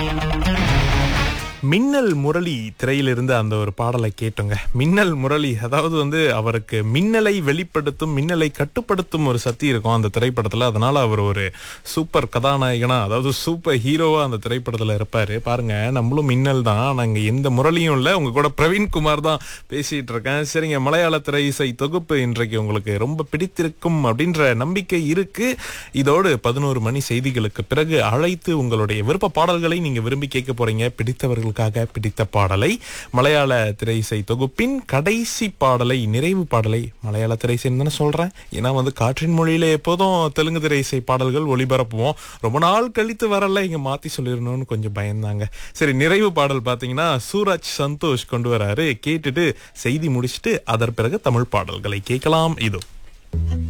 மின்னல் முரளி திரையிலிருந்து அந்த ஒரு பாடலை கேட்டோங்க மின்னல் முரளி அதாவது வந்து அவருக்கு மின்னலை வெளிப்படுத்தும் மின்னலை கட்டுப்படுத்தும் ஒரு சக்தி இருக்கும் அந்த திரைப்படத்துல அதனால அவர் ஒரு சூப்பர் கதாநாயகனா அதாவது சூப்பர் ஹீரோவா அந்த திரைப்படத்துல இருப்பாரு பாருங்க நம்மளும் மின்னல் தான் நாங்க எந்த முரளியும் இல்ல உங்க கூட பிரவீன் குமார் தான் பேசிட்டு இருக்கேன் சரிங்க மலையாள திரை இசை தொகுப்பு இன்றைக்கு உங்களுக்கு ரொம்ப பிடித்திருக்கும் அப்படின்ற நம்பிக்கை இருக்கு இதோடு பதினோரு மணி செய்திகளுக்கு பிறகு அழைத்து உங்களுடைய விருப்ப பாடல்களை நீங்க விரும்பி கேட்க போறீங்க பிடித்தவர்களுக்காக பிடித்த பாடலை மலையாள திரை இசை தொகுப்பின் கடைசி பாடலை நிறைவு பாடலை மலையாள திரை இசைன்னு தானே சொல்றேன் ஏன்னா வந்து காற்றின் மொழியில எப்போதும் தெலுங்கு திரை இசை பாடல்கள் ஒளிபரப்புவோம் ரொம்ப நாள் கழித்து வரல இங்க மாத்தி சொல்லிடணும்னு கொஞ்சம் பயந்தாங்க சரி நிறைவு பாடல் பாத்தீங்கன்னா சூரஜ் சந்தோஷ் கொண்டு வராரு கேட்டுட்டு செய்தி முடிச்சுட்டு அதன் பிறகு தமிழ் பாடல்களை கேட்கலாம் இதோ